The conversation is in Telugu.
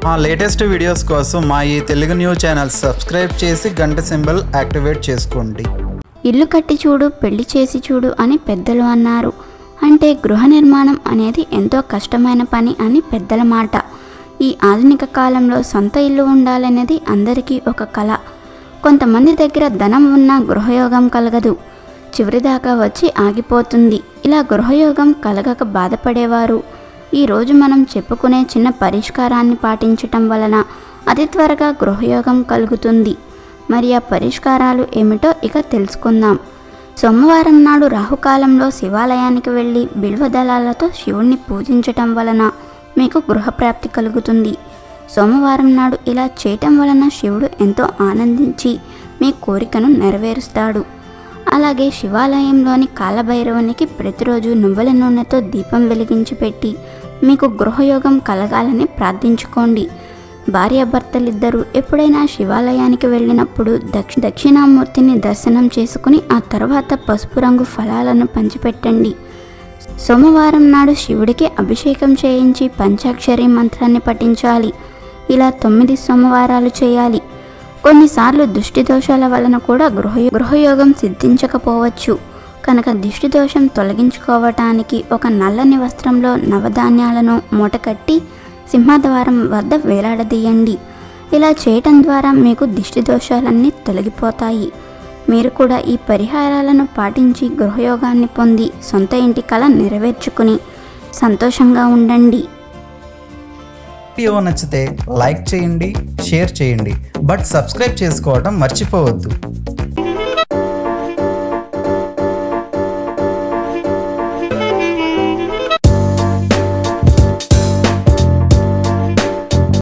మా లేటెస్ట్ వీడియోస్ కోసం మా ఈ తెలుగు న్యూస్ ఛానల్ సబ్స్క్రైబ్ చేసి గంట సింబల్ యాక్టివేట్ చేసుకోండి ఇల్లు కట్టి చూడు పెళ్లి చేసి చూడు అని పెద్దలు అన్నారు అంటే గృహ నిర్మాణం అనేది ఎంతో కష్టమైన పని అని పెద్దల మాట ఈ ఆధునిక కాలంలో సొంత ఇల్లు ఉండాలనేది అందరికీ ఒక కళ కొంతమంది దగ్గర ధనం ఉన్నా గృహయోగం కలగదు చివరిదాకా వచ్చి ఆగిపోతుంది ఇలా గృహయోగం కలగక బాధపడేవారు ఈరోజు మనం చెప్పుకునే చిన్న పరిష్కారాన్ని పాటించటం వలన అతి త్వరగా గృహయోగం కలుగుతుంది మరి ఆ పరిష్కారాలు ఏమిటో ఇక తెలుసుకుందాం సోమవారం నాడు రాహుకాలంలో శివాలయానికి వెళ్ళి బిల్వదళాలతో శివుణ్ణి పూజించటం వలన మీకు గృహప్రాప్తి కలుగుతుంది సోమవారం నాడు ఇలా చేయటం వలన శివుడు ఎంతో ఆనందించి మీ కోరికను నెరవేరుస్తాడు అలాగే శివాలయంలోని కాలభైరవునికి ప్రతిరోజు నువ్వుల నూనెతో దీపం వెలిగించి పెట్టి మీకు గృహయోగం కలగాలని ప్రార్థించుకోండి భార్యాభర్తలిద్దరూ ఎప్పుడైనా శివాలయానికి వెళ్ళినప్పుడు దక్ష దక్షిణామూర్తిని దర్శనం చేసుకుని ఆ తర్వాత పసుపు రంగు ఫలాలను పంచిపెట్టండి సోమవారం నాడు శివుడికి అభిషేకం చేయించి పంచాక్షరి మంత్రాన్ని పఠించాలి ఇలా తొమ్మిది సోమవారాలు చేయాలి కొన్నిసార్లు దుష్టి దోషాల వలన కూడా గృహ గృహయోగం సిద్ధించకపోవచ్చు కనుక దిష్టి దోషం తొలగించుకోవటానికి ఒక నల్లని వస్త్రంలో నవధాన్యాలను మూటకట్టి సింహద్వారం వద్ద వేలాడదీయండి ఇలా చేయటం ద్వారా మీకు దిష్టి దోషాలన్నీ తొలగిపోతాయి మీరు కూడా ఈ పరిహారాలను పాటించి గృహయోగాన్ని పొంది సొంత ఇంటి కళ నెరవేర్చుకుని సంతోషంగా ఉండండి వీడియో నచ్చితే లైక్ చేయండి షేర్ చేయండి బట్ సబ్స్క్రైబ్ చేసుకోవడం మర్చిపోవద్దు